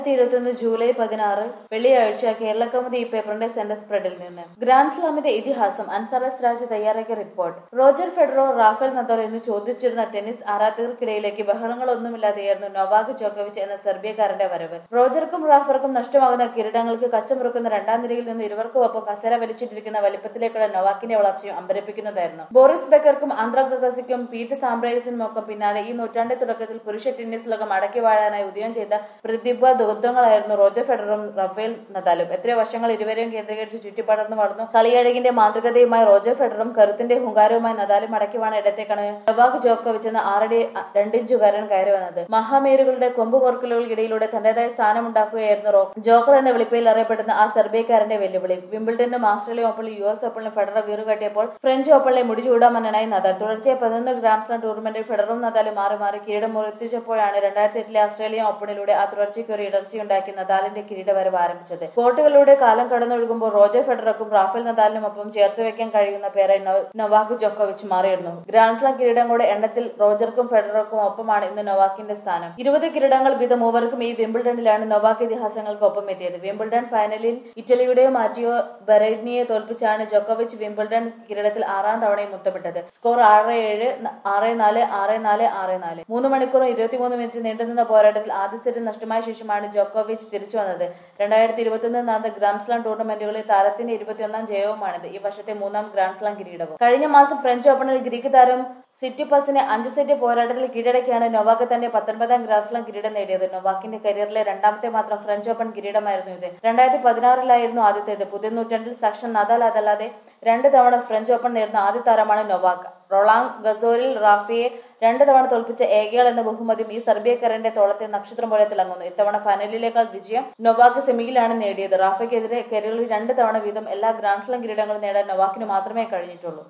ഇരുപത്തൊന്ന് ജൂലൈ പതിനാറ് വെള്ളിയാഴ്ച കേരള കൗമുദി ഈ പേപ്പറിന്റെ സെന്റർ സ്പ്രെഡിൽ നിന്ന് ഗ്രാൻഡ് സ്ലാമിന്റെ ഇതിഹാസം അൻസറസ് രാജ് തയ്യാറാക്കിയ report Roger Federer Rafael Nadal എന്ന് ചോദിച്ചിരുന്ന ടെന്നീസ് ആരാധകർക്കിടയിലേക്ക് ബഹളങ്ങളൊന്നുമില്ലാതെയായിരുന്നു നൊവാക് ജോക്കോവിച്ച് എന്ന സെർബിയക്കാരന്റെ വരവ് റോജർക്കും റാഫർക്കും നഷ്ടമാകുന്ന കിരീടങ്ങൾക്ക് കച്ചമുറുക്കുന്ന രണ്ടാം നിരയിൽ നിന്ന് ഇരുവർക്കുമൊപ്പം കസേര വലിച്ചിട്ടിരിക്കുന്ന വലിപ്പത്തിലേക്കുള്ള നൊവാക്കിന്റെ വളർച്ചയും അമ്പരപ്പിക്കുന്നതായിരുന്നു ബോറിസ് ബെക്കർക്കും ആന്ധ്ര ഗഗസിക്കും പീറ്റ് സാംബ്രൈസിനും ഒക്കെ പിന്നാലെ ഈ നൂറ്റാണ്ടിന്റെ തുടക്കത്തിൽ പുരുഷ ടെന്നീസ് ലോകം അടക്കി വാഴാനായി ഉദയം ചെയ്ത പ്രതിഭ ദുർദ്ദങ്ങളായിരുന്നു റോജർ ഫെഡറും റഫേൽ നദാലും എത്രയോ വർഷങ്ങൾ ഇരുവരെയും കേന്ദ്രീകരിച്ച് ചുറ്റിപ്പടർന്നു വളർന്നു കളിയഴകിന്റെ മാതൃകതയുമായി റോജർ ഫെഡറും കരുത്തിന്റെ ഹുങ്കാരവുമായി നദാലും അടക്കി വാണ ഇടത്തേക്കാണ് നൊവാക് ജോക്കോവിച്ച് എന്ന ആറടി രണ്ടിഞ്ചുകാരൻ കയറി വന്നത് മഹാമേരുകളുടെ കൊമ്പ് കോർക്കലുകൾക്കിടയിലൂടെ തന്റേതായ സ്ഥാനമുണ്ടാക്കുകയായിരുന്നു റോ ജോക്കർ എന്ന വിളിപ്പയിൽ അറിയപ്പെടുന്ന ആ സെർബിയക്കാരന്റെ വെല്ലുവിളി വിംബിൾഡനും ഓസ്ട്രേലിയ ഓപ്പണിലും യു എസ് ഓപ്പണിലും ഫെഡറർ വീറുകാട്ടിയപ്പോൾ ഫ്രഞ്ച് ഓപ്പണിലെ മുടിചൂടാമന്നനായി നദാൽ തുടർച്ചയായി പതിനൊന്ന് ഗ്രാൻഡ് സ്ലാം ടൂർണമെന്റിൽ ഫെഡറും നദാലും മാറി മാറി കിരീടം മുറിപ്പിച്ചപ്പോഴാണ് രണ്ടായിരത്തി എട്ടിലെ ഓസ്ട്രേലിയൻ ഓപ്പണിലൂടെ ആ തുടർച്ചയ്ക്ക് ഒരു ഇടർച്ചയുണ്ടാക്കി നദാലിന്റെ കിരീടവരവ് ആരംഭിച്ചത് കോർട്ടുകളിലൂടെ കാലം കടന്നൊഴുകുമ്പോൾ റോജർ ഫെഡറക്കും റാഫേൽ നദാലിനുമൊപ്പം ചേർത്ത് വെക്കാൻ കഴിയുന്ന പേരായി നൊ- നൊവാക് ജോക്കോവിച്ച് മാറിയിരുന്നു ഗ്രാൻഡ് സ്ലാം കിരീടങ്ങളുടെ എണ്ണത്തിൽ റോജർക്കും ഫെഡറർക്കും ഒപ്പമാണ് ഇന്ന് നൊവാക്കിന്റെ സ്ഥാനം ഇരുപത് കിരീടങ്ങൾ വീതം മൂവർക്കും ഈ വിംബിൾഡണിലാണ് നൊവാക്ക് ഇതിഹാസങ്ങൾക്ക് ഒപ്പം എത്തിയത് വിംബിൾഡൺ ഫൈനലിൽ ഇറ്റലിയുടെ മാറ്റിയോ ബെറൈനിയെ തോൽപ്പിച്ചാണ് ജോക്കോവിച്ച് വിംബിൾഡൺ കിരീടത്തിൽ ആറാം തവണയും മുത്തമിട്ടത് സ്കോർ ആറ് ഏഴ് ന- ആറ് നാല് ആറ് നാല് ആറ് നാല് മൂന്ന് മണിക്കൂറും ഇരുപത്തിമൂന്ന് മിനിറ്റ് നീണ്ടുനിന്ന പോരാട്ടത്തിൽ ആദ്യ സെറ്റ് നഷ്ടമായ ശേഷമാണ് ജോക്കോവിച്ച് തിരിച്ചു വന്നത് രണ്ടായിരത്തി ഇരുപത്തിയൊന്നിൽ നടന്ന ഗ്രാൻഡ് സ്ലാം ടൂർണമെന്റുകളിൽ താരത്തിന്റെ ഇരുപത്തിയൊന്നാം ജയവുമാണിത് ഈ വർഷത്തെ മൂന്നാം ഗ്രാൻഡ് സ്ലാം കിരീടവും കഴിഞ്ഞ മാസം ഫ്രഞ്ച് ഓപ്പണിൽ ഗ്രീക്ക് താരം സിറ്റിപ്പസിനെ അഞ്ച് സെറ്റ് പോരാട്ടത്തിൽ കീഴടക്കിയാണ് നൊവാക്ക് തന്റെ പത്തൊൻപതാം ഗ്രാൻഡ് സ്ലാം കിരീടം നേടിയത് നൊവാക്കിന്റെ കരിയറിലെ രണ്ടാമത്തെ മാത്രം ഫ്രഞ്ച് ഓപ്പൺ കിരീടമായിരുന്നു ഇത് രണ്ടായിരത്തി പതിനാറിലായിരുന്നു ആദ്യത്തേത് പുതിയ നൂറ്റാണ്ടിൽ സാക്ഷൻ നദാൽ അതല്ലാതെ രണ്ട് തവണ ഫ്രഞ്ച് ഓപ്പൺ നേടുന്ന ആദ്യ താരമാണ് നൊവാക്ക് റൊളാങ് ഗസോരിൽ റാഫിയെ രണ്ട് തവണ തോൽപ്പിച്ച ഏകയാൾ എന്ന ബഹുമതിയും ഈ സെർബിയക്കാരന്റെ തോളത്തെ നക്ഷത്രം പോലെ തിളങ്ങുന്നു ഇത്തവണ ഫൈനലിലേക്കാൾ വിജയം നൊവാക്ക് സെമിയിലാണ് നേടിയത് റാഫയ്ക്കെതിരെ കരിയറിൽ രണ്ട് തവണ വീതം എല്ലാ ഗ്രാൻഡ് സ്ലാം കിരീടങ്ങളും നേടാൻ നൊവാക്കിന് മാത്രമേ കഴിഞ്ഞിട്ടുള്ളൂ